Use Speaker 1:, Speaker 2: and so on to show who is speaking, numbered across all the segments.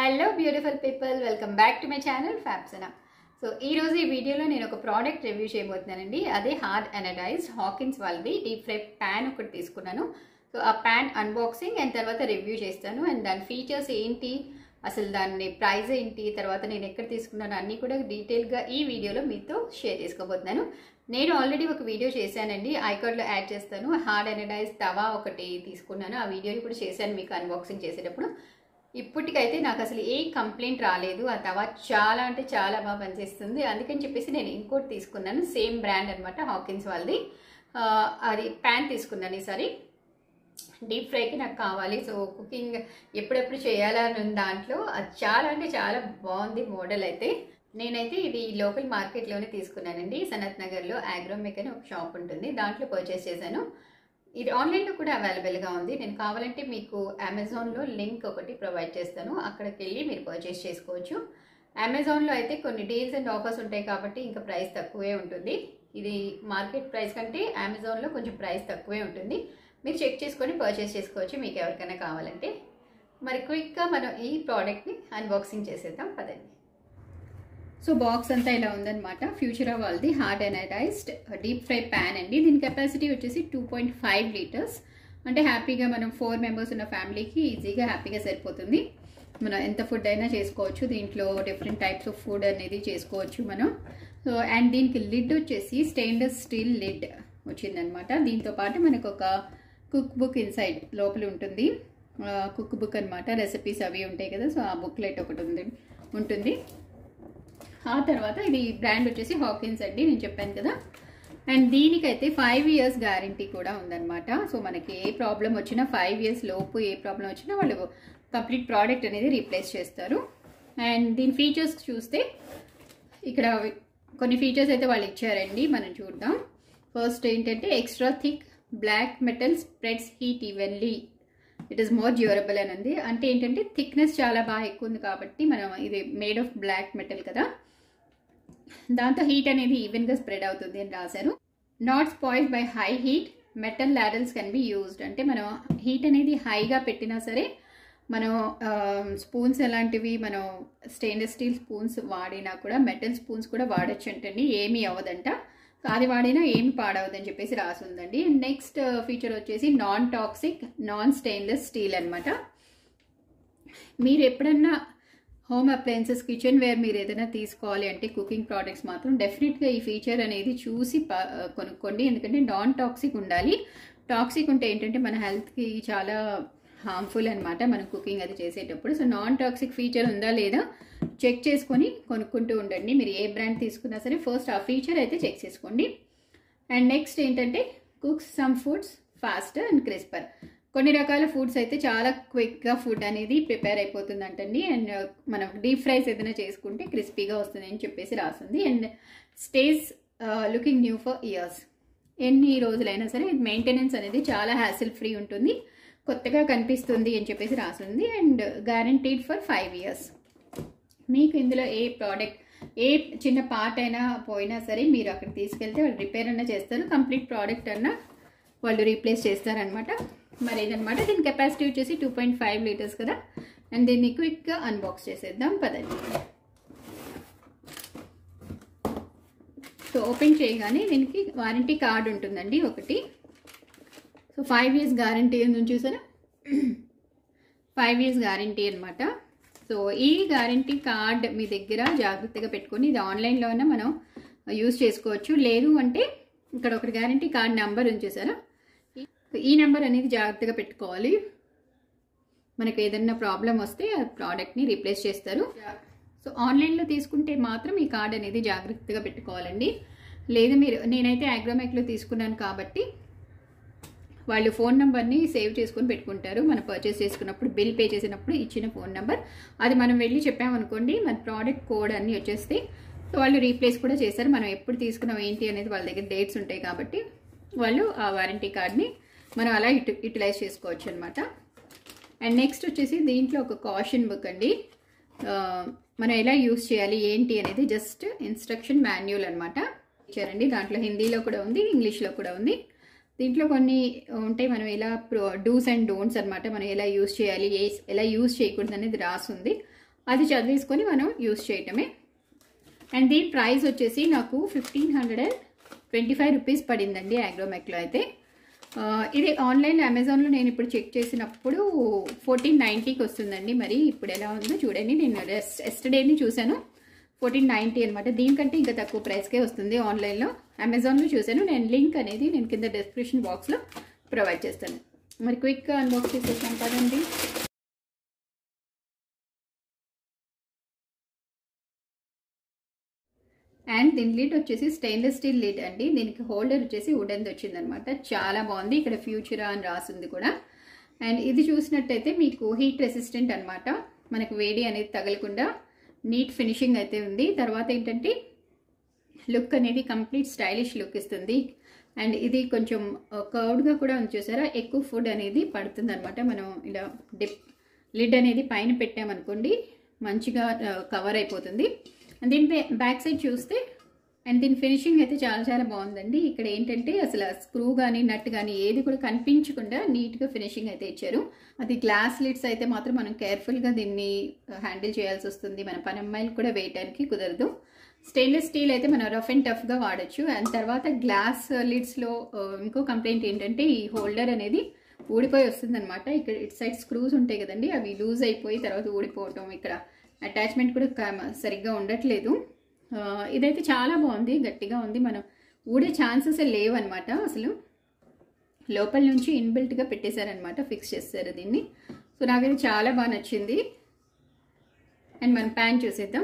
Speaker 1: hello beautiful people welcome back to my channel ఫ్యాప్సనా so ఈ రోజు ఈ వీడియోలో నేను ఒక ప్రోడక్ట్ రివ్యూ చేయబోతున్నానండి అదే హార్డ్ అనడైజ్డ్ హాకిన్స్ వాళ్ళది డీప్ ఫ్రై ప్యాన్ ఒకటి తీసుకున్నాను సో ఆ ప్యాన్ అన్బాక్సింగ్ అండ్ తర్వాత రివ్యూ చేస్తాను అండ్ దాని ఫీచర్స్ ఏంటి అసలు దాని ప్రైస్ ఏంటి తర్వాత నేను ఎక్కడ తీసుకున్నాను అన్నీ కూడా డీటెయిల్గా ఈ వీడియోలో మీతో షేర్ చేసుకోబోతున్నాను నేను ఆల్రెడీ ఒక వీడియో చేశానండి ఐకార్డ్లో యాడ్ చేస్తాను హార్డ్ అనడైజ్ తవా ఒకటి తీసుకున్నాను ఆ వీడియోని కూడా చేశాను మీకు అన్బాక్సింగ్ చేసేటప్పుడు ఇప్పటికైతే నాకు అసలు ఏ కంప్లైంట్ రాలేదు ఆ తవా చాలా అంటే చాలా బాగా పనిచేస్తుంది అందుకని చెప్పేసి నేను ఇంకోటి తీసుకున్నాను సేమ్ బ్రాండ్ అనమాట హాకిన్స్ వాళ్ళది ఆ, అది ప్యాన్ తీసుకున్నాను ఈసారి డీప్ ఫ్రైకి నాకు కావాలి సో కుకింగ్ ఎప్పుడెప్పుడు చేయాలని ఉంది దాంట్లో అది చాలా అంటే చాలా బాగుంది మోడల్ అయితే నేనైతే ఇది లోకల్ మార్కెట్లోనే తీసుకున్నానండి సనత్ నగర్లో ఆగ్రోమెక్ అని ఒక షాప్ ఉంటుంది దాంట్లో పర్చేస్ చేశాను ఇది ఆన్లైన్లో కూడా అవైలబుల్గా ఉంది నేను కావాలంటే మీకు అమెజాన్లో లింక్ ఒకటి ప్రొవైడ్ చేస్తాను అక్కడికి వెళ్ళి మీరు పర్చేస్ చేసుకోవచ్చు అమెజాన్లో అయితే కొన్ని డీల్స్ అండ్ ఆఫర్స్ ఉంటాయి కాబట్టి ఇంకా ప్రైస్ తక్కువే ఉంటుంది ఇది మార్కెట్ ప్రైస్ కంటే అమెజాన్లో కొంచెం ప్రైస్ తక్కువే ఉంటుంది మీరు చెక్ చేసుకొని పర్చేస్ చేసుకోవచ్చు మీకు ఎవరికైనా కావాలంటే మరి క్విక్గా మనం ఈ ప్రోడక్ట్ని అన్బాక్సింగ్ చేసేద్దాం పదండి సో బాక్స్ అంతా ఇలా ఉందన్నమాట ఫ్యూచర్ వాళ్ళది hard anodized deep fry pan అండి దీని కెపాసిటీ వచ్చేసి టూ పాయింట్ ఫైవ్ లీటర్స్ అంటే హ్యాపీగా మనం ఫోర్ మెంబర్స్ ఉన్న ఫ్యామిలీకి ఈజీగా హ్యాపీగా సరిపోతుంది మనం ఎంత ఫుడ్ అయినా చేసుకోవచ్చు దీంట్లో డిఫరెంట్ టైప్స్ ఆఫ్ ఫుడ్ అనేది చేసుకోవచ్చు మనం సో అండ్ దీనికి లిడ్ వచ్చేసి స్టెయిన్లెస్ స్టీల్ లిడ్ వచ్చిందనమాట దీంతో పాటు మనకు ఒక కుక్ బుక్ ఇన్సైడ్ లోపల ఉంటుంది కుక్ బుక్ అనమాట రెసిపీస్ అవి ఉంటాయి కదా సో ఆ బుక్లెట్ ఒకటి ఉంది ఉంటుంది ఆ తర్వాత ఇది బ్రాండ్ వచ్చేసి హాకిన్స్ అండి నేను చెప్పాను కదా అండ్ దీనికైతే ఫైవ్ ఇయర్స్ గ్యారంటీ కూడా ఉందన్నమాట సో మనకి ఏ ప్రాబ్లం వచ్చినా ఫైవ్ ఇయర్స్ లోపు ఏ ప్రాబ్లం వచ్చినా వాళ్ళు కంప్లీట్ ప్రోడక్ట్ అనేది రీప్లేస్ చేస్తారు అండ్ దీని ఫీచర్స్ చూస్తే ఇక్కడ కొన్ని ఫీచర్స్ అయితే వాళ్ళు ఇచ్చారండి మనం చూద్దాం ఫస్ట్ ఏంటంటే extra thick black metal spreads heat evenly it is more durable అని ఉంది అంటే ఏంటంటే థిక్నెస్ చాలా బాగా ఎక్కువ ఉంది కాబట్టి మనం ఇది మేడ్ ఆఫ్ బ్లాక్ మెటల్ కదా దాంతో హీట్ అనేది ఈవెన్గా స్ప్రెడ్ అవుతుంది అని రాశారు not spoiled by high heat metal ladles can be used అంటే మనం హీట్ అనేది హైగా పెట్టినా సరే మనం స్పూన్స్ ఎలాంటివి మనం స్టెయిన్లెస్ స్టీల్ స్పూన్స్ వాడినా కూడా మెటల్ స్పూన్స్ కూడా వాడచ్చు అంటండి ఏమీ అవ్వదంట సో అది వాడినా ఏమి పాడవదని చెప్పేసి రాసి ఉందండి నెక్స్ట్ ఫీచర్ వచ్చేసి non toxic non stainless steel అనమాట మీరు ఎప్పుడన్నా హోమ్ అప్లయన్సెస్ కిచెన్ వేర్ మీరు ఏదైనా తీసుకోవాలి అంటే కుకింగ్ ప్రోడక్ట్స్ మాత్రం డెఫినెట్గా ఈ ఫీచర్ అనేది చూసి కొనుక్కోండి ఎందుకంటే నాన్ టాక్సిక్ ఉండాలి టాక్సిక్ ఉంటే ఏంటంటే మన హెల్త్కి చాలా హార్మ్ఫుల్ అనమాట మనం కుకింగ్ అది చేసేటప్పుడు సో నాన్ టాక్సిక్ ఫీచర్ ఉందా లేదా చెక్ చేసుకొని కొనుక్కుంటూ ఉండండి మీరు ఏ బ్రాండ్ తీసుకున్నా సరే ఫస్ట్ ఆ ఫీచర్ అయితే చెక్ చేసుకోండి అండ్ నెక్స్ట్ ఏంటంటే cooks some foods faster and crisper కొన్ని రకాల ఫుడ్స్ అయితే చాలా క్విక్గా ఫుడ్ అనేది ప్రిపేర్ అయిపోతుంది అంటండి అండ్ మనం డీప్ ఫ్రైస్ ఏదైనా చేసుకుంటే క్రిస్పీగా వస్తుంది అని చెప్పేసి రాస్తుంది and stays looking new for years ఎన్ని రోజులైనా సరే మెయింటెనెన్స్ అనేది చాలా హ్యాసిల్ ఫ్రీ ఉంటుంది కొత్తగా కనిపిస్తుంది అని చెప్పేసి రాసింది and guaranteed for five years మీకు ఇందులో ఏ ప్రోడక్ట్ ఏ చిన్న పార్ట్ అయినా పోయినా సరే మీరు అక్కడ తీసుకెళ్తే వాళ్ళు రిపేర్ అన్నా చేస్తారు కంప్లీట్ ప్రోడక్ట్ అన్నా వాళ్ళు రీప్లేస్ చేస్తారనమాట మరి ఇదనమాట దీని కెపాసిటీ వచ్చేసి టూ పాయింట్ ఫైవ్ లీటర్స్ కదా అండ్ దీన్ని క్విక్గా అన్బాక్స్ చేసేద్దాం పదండి సో ఓపెన్ చేయగానే దీనికి వారంటీ కార్డ్ ఉంటుందండి ఒకటి సో ఫైవ్ ఇయర్స్ గ్యారంటీ ఉంది చూసారా ఫైవ్ ఇయర్స్ గ్యారంటీ అనమాట సో ఈ గ్యారంటీ కార్డ్ మీ దగ్గర జాగ్రత్తగా పెట్టుకొని ఇది ఆన్లైన్లోనే మనం యూజ్ చేసుకోవచ్చు లేదు అంటే ఇక్కడ ఒక గ్యారంటీ కార్డ్ నెంబర్ ఉంచేసారా ఈ నెంబర్ అనేది జాగ్రత్తగా పెట్టుకోవాలి మనకు ఏదన్నా ప్రాబ్లం వస్తే ఆ ప్రోడక్ట్ని రీప్లేస్ చేస్తారు సో ఆన్లైన్లో తీసుకుంటే మాత్రం ఈ కార్డ్ అనేది జాగ్రత్తగా పెట్టుకోవాలండి లేదు మీరు నేనైతే అగ్రోమెక్లో తీసుకున్నాను కాబట్టి వాళ్ళు ఫోన్ నెంబర్ని సేవ్ చేసుకొని పెట్టుకుంటారు మనం పర్చేస్ చేసుకున్నప్పుడు బిల్ పే చేసినప్పుడు ఇచ్చిన ఫోన్ నెంబర్ అది మనం వెళ్ళి చెప్పామనుకోండి మన ప్రోడక్ట్ కోడ్ అన్నీ వచ్చేస్తాయి సో వాళ్ళు రీప్లేస్ కూడా చేస్తారు మనం ఎప్పుడు తీసుకున్నాం ఏంటి అనేది వాళ్ళ దగ్గర డేట్స్ ఉంటాయి కాబట్టి వాళ్ళు ఆ వారంటీ కార్డ్ని మనం అలా యూటి యూటిలైజ్ చేసుకోవచ్చు అనమాట అండ్ నెక్స్ట్ వచ్చేసి దీంట్లో ఒక కాషన్ బుక్ అండి మనం ఎలా యూస్ చేయాలి ఏంటి అనేది జస్ట్ ఇన్స్ట్రక్షన్ మాన్యువల్ అనమాట ఇచ్చారండి దాంట్లో హిందీలో కూడా ఉంది ఇంగ్లీష్లో కూడా ఉంది దీంట్లో కొన్ని ఉంటాయి మనం ఎలా ప్రో డూస్ అండ్ డోంట్స్ అనమాట మనం ఎలా యూస్ చేయాలి ఏ ఎలా యూస్ చేయకూడదు అనేది రాసి ఉంది అది చదివేసుకొని మనం యూస్ చేయటమే అండ్ దీని ప్రైస్ వచ్చేసి నాకు fifteen hundred and twenty five rupees పడిందండి అగ్రోమెక్లో అయితే ఆ, ఇది ఆన్లైన్ అమెజాన్లో నేను ఇప్పుడు చెక్ చేసినప్పుడు ఫోర్టీన్ నైంటీకి వస్తుందండి మరి ఇప్పుడు ఎలా ఉందో చూడండి నేను ఎస్టర్డేని చూశాను ఫోర్టీన్ నైంటీ అనమాట దీనికంటే ఇంకా తక్కువ ప్రైస్కే వస్తుంది ఆన్లైన్లో అమెజాన్లో చూశాను నేను లింక్ అనేది నేను కింద డిస్క్రిప్షన్ బాక్స్లో ప్రొవైడ్ చేస్తాను మరి క్విక్ అన్బాక్స్ చేసేసాం కదండి అండ్ దీని లిడ్ వచ్చేసి స్టెయిన్లెస్ స్టీల్ లిడ్ అండి దీనికి హోల్డర్ వచ్చేసి వుడెన్ వచ్చిందనమాట చాలా బాగుంది ఇక్కడ ఫ్యూచరా అని రాసింది కూడా అండ్ ఇది చూసినట్టయితే మీకు హీట్ రెసిస్టెంట్ అనమాట మనకు వేడి అనేది తగలకుండా నీట్ ఫినిషింగ్ అయితే ఉంది తర్వాత ఏంటంటే లుక్ అనేది కంప్లీట్ స్టైలిష్ లుక్ ఇస్తుంది అండ్ ఇది కొంచెం కర్వ్డ్గా కూడా ఉంది చూసారా ఎక్కువ ఫుడ్ అనేది పడుతుంది అనమాట మనం ఇలా డిప్ లిడ్ అనేది పైన పెట్టామనుకోండి మంచిగా కవర్ అయిపోతుంది అండ్ దీని బ్యాక్ సైడ్ చూస్తే అండ్ దీని ఫినిషింగ్ అయితే చాలా చాలా బాగుందండి ఇక్కడ ఏంటంటే అసలు స్క్రూ కానీ నట్ కానీ ఏది కూడా కనిపించకుండా నీట్గా ఫినిషింగ్ అయితే ఇచ్చారు అది గ్లాస్ లిడ్స్ అయితే మాత్రం మనం కేర్ఫుల్గా దీన్ని హ్యాండిల్ చేయాల్సి వస్తుంది మన పని అమ్మాయిలు కూడా వేయటానికి కుదరదు స్టెయిన్లెస్ స్టీల్ అయితే మనం రఫ్ అండ్ టఫ్గా వాడచ్చు అండ్ తర్వాత గ్లాస్ లిడ్స్లో ఇంకో కంప్లైంట్ ఏంటంటే ఈ హోల్డర్ అనేది ఊడిపోయి వస్తుందన్నమాట ఇక్కడ ఇటు సైడ్ స్క్రూస్ ఉంటాయి కదండి అవి లూజ్ అయిపోయి తర్వాత ఊడిపోవటం ఇక్కడ అటాచ్మెంట్ కూడా క- సరిగ్గా ఉండట్లేదు ఆ, ఇదైతే చాలా బాగుంది గట్టిగా ఉంది మనం ఊడే ఛాన్సెస్ లేవన్నమాట అసలు లోపల నుంచి ఇన్బిల్ట్గా పెట్టేశారనమాట ఫిక్స్ చేస్తారు దీన్ని సో నాకైతే చాలా బాగా నచ్చింది అండ్ మన ప్యాన్ చూసేద్దాం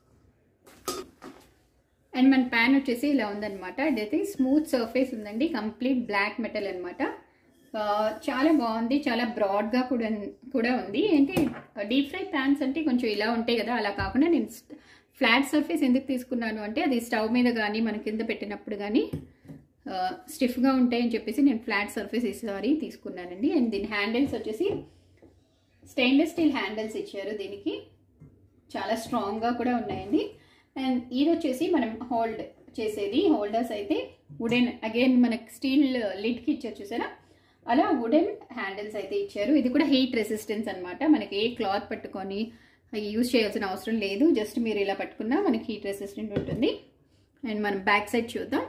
Speaker 1: అండ్ మన ప్యాన్ వచ్చేసి ఇలా ఉందన్నమాట ఇదైతే స్మూత్ సర్ఫేస్ ఉందండి కంప్లీట్ బ్లాక్ మెటల్ అనమాట చాలా బాగుంది చాలా బ్రాడ్గా కూడా కూడా ఉంది ఏంటి డీప్ ఫ్రై ప్యాన్స్ అంటే కొంచెం ఇలా ఉంటాయి కదా అలా కాకుండా నేను ఫ్లాట్ సర్ఫేస్ ఎందుకు తీసుకున్నాను అంటే అది స్టవ్ మీద కానీ మన కింద పెట్టినప్పుడు కానీ స్టిఫ్గా ఉంటాయని చెప్పేసి నేను ఫ్లాట్ సర్ఫేస్ ఈసారి తీసుకున్నానండి అండ్ దీని హ్యాండిల్స్ వచ్చేసి స్టెయిన్లెస్ స్టీల్ హ్యాండిల్స్ ఇచ్చారు దీనికి చాలా స్ట్రాంగ్గా కూడా ఉన్నాయండి అండ్ ఇది వచ్చేసి మనం హోల్డ్ చేసేది హోల్డర్స్ అయితే వుడెన్ అగైన్ మనకి స్టీల్ లిడ్కి ఇచ్చారు చూసారా అలా వుడెన్ హ్యాండిల్స్ అయితే ఇచ్చారు ఇది కూడా హీట్ రెసిస్టెన్స్ అనమాట మనకి ఏ క్లాత్ పట్టుకొని యూజ్ చేయాల్సిన అవసరం లేదు జస్ట్ మీరు ఇలా పట్టుకున్నా మనకి హీట్ రెసిస్టెంట్ ఉంటుంది అండ్ మనం బ్యాక్ సైడ్ చూద్దాం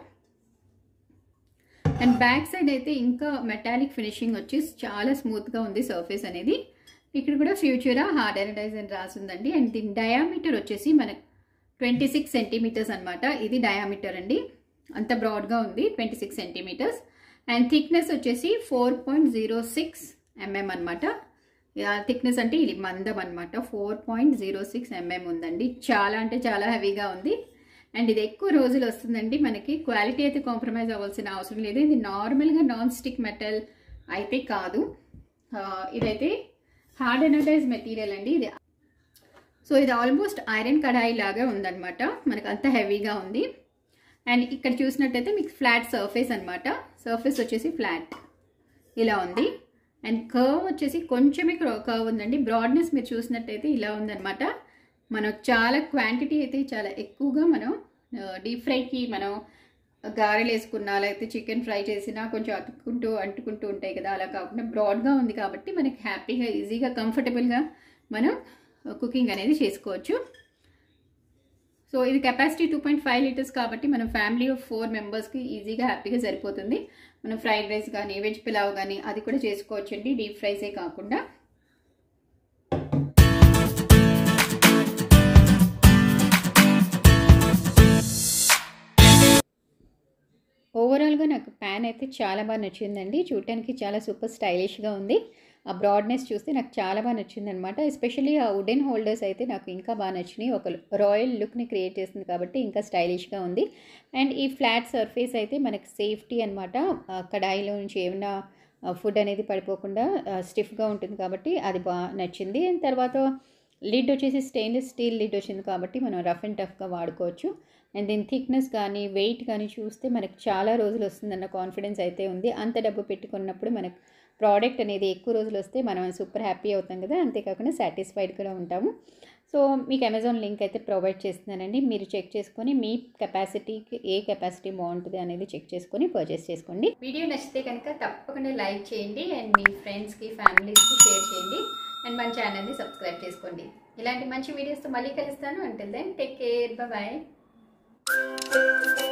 Speaker 1: అండ్ బ్యాక్ సైడ్ అయితే ఇంకా మెటాలిక్ ఫినిషింగ్ వచ్చి చాలా స్మూత్గా ఉంది సర్ఫేస్ అనేది ఇక్కడ కూడా ఫ్యూచరా హార్డ్ ఎనడైజ్ అని రాసిందండి అండ్ దీని డయామీటర్ వచ్చేసి మన ట్వంటీ సిక్స్ సెంటీమీటర్స్ అనమాట ఇది డయామీటర్ అండి అంత బ్రాడ్గా ఉంది twenty six centimetres and thickness వచ్చేసి four point zero six mm అనమాట థిక్నెస్ అంటే ఇది మందం అనమాట four point zero six mm ఉందండి చాలా అంటే చాలా హెవీగా ఉంది అండ్ ఇది ఎక్కువ రోజులు వస్తుందండి మనకి క్వాలిటీ అయితే కాంప్రమైజ్ అవ్వాల్సిన అవసరం లేదు ఇది నార్మల్గా నాన్ స్టిక్ మెటల్ అయితే కాదు ఆ, ఇదైతే హార్డ్ ఎనర్టైజ్ మెటీరియల్ అండి ఇది సో ఇది ఆల్మోస్ట్ ఐరన్ కడాయి లాగా ఉందన్నమాట మనకు అంత హెవీగా ఉంది అండ్ ఇక్కడ చూసినట్టయితే మీకు ఫ్లాట్ సర్ఫేస్ అనమాట సర్ఫేస్ వచ్చేసి ఫ్లాట్ ఇలా ఉంది అండ్ కర్వ్ వచ్చేసి కొంచెమే కర్వ్ ఉందండి బ్రాడ్నెస్ మీరు చూసినట్టయితే ఇలా ఉందన్నమాట మనం చాలా క్వాంటిటీ అయితే చాలా ఎక్కువగా మనం డీప్ ఫ్రైకి మనం గారెలు వేసుకున్నా లేకపోతే చికెన్ ఫ్రై చేసినా కొంచెం అతుక్కుంటూ అంటుకుంటూ ఉంటాయి కదా అలా కాకుండా బ్రాడ్గా ఉంది కాబట్టి మనకి హ్యాపీగా ఈజీగా కంఫర్టబుల్గా మనం కుకింగ్ అనేది చేసుకోవచ్చు సో ఇది capacity two point five litres కాబట్టి మనం ఫ్యామిలీ ఆఫ్ ఫోర్ మెంబర్స్కి ఈజీగా హ్యాపీగా సరిపోతుంది మనం ఫ్రైడ్ రైస్ కానీ వెజ్ పులావ్ కానీ అది కూడా చేసుకోవచ్చండి డీప్ ఫ్రైసే కాకుండా ఓవరాల్గా నాకు ప్యాన్ అయితే చాలా బాగా నచ్చిందండి చూడటానికి చాలా సూపర్ స్టైలిష్గా ఉంది ఆ బ్రాడ్నెస్ చూస్తే నాకు చాలా బాగా నచ్చింది అనమాట ఎస్పెషల్లీ ఆ వుడెన్ హోల్డర్స్ అయితే నాకు ఇంకా బాగా నచ్చినాయి ఒక రాయల్ లుక్ని క్రియేట్ చేస్తుంది కాబట్టి ఇంకా స్టైలిష్గా ఉంది అండ్ ఈ ఫ్లాట్ సర్ఫేస్ అయితే మనకి సేఫ్టీ అనమాట కడాయిలో నుంచి ఏమైనా ఫుడ్ అనేది పడిపోకుండా స్టిఫ్గా ఉంటుంది కాబట్టి అది బాగా నచ్చింది అండ్ తర్వాత లిడ్ వచ్చేసి స్టెయిన్లెస్ స్టీల్ లిడ్ వచ్చింది కాబట్టి మనం రఫ్ అండ్ టఫ్గా వాడుకోవచ్చు అండ్ దీని థిక్నెస్ కానీ వెయిట్ కానీ చూస్తే మనకు చాలా రోజులు వస్తుందన్న కాన్ఫిడెన్స్ అయితే ఉంది అంత డబ్బు పెట్టుకున్నప్పుడు మనకు ప్రోడక్ట్ అనేది ఎక్కువ రోజులు వస్తే మనం సూపర్ హ్యాపీ అవుతాం కదా అంతేకాకుండా సాటిస్ఫైడ్ కూడా ఉంటాము సో మీకు అమెజాన్ లింక్ అయితే ప్రొవైడ్ చేస్తున్నానండి మీరు చెక్ చేసుకొని మీ కెపాసిటీకి ఏ కెపాసిటీ బాగుంటుంది అనేది చెక్ చేసుకొని పర్చేస్ చేసుకోండి వీడియో నచ్చితే కనుక తప్పకుండా లైక్ చేయండి అండ్ మీ ఫ్రెండ్స్కి ఫ్యామిలీస్కి షేర్ చేయండి అండ్ మన ఛానల్ని సబ్స్క్రైబ్ చేసుకోండి ఇలాంటి మంచి వీడియోస్తో మళ్ళీ కలుస్తాను until then take care bye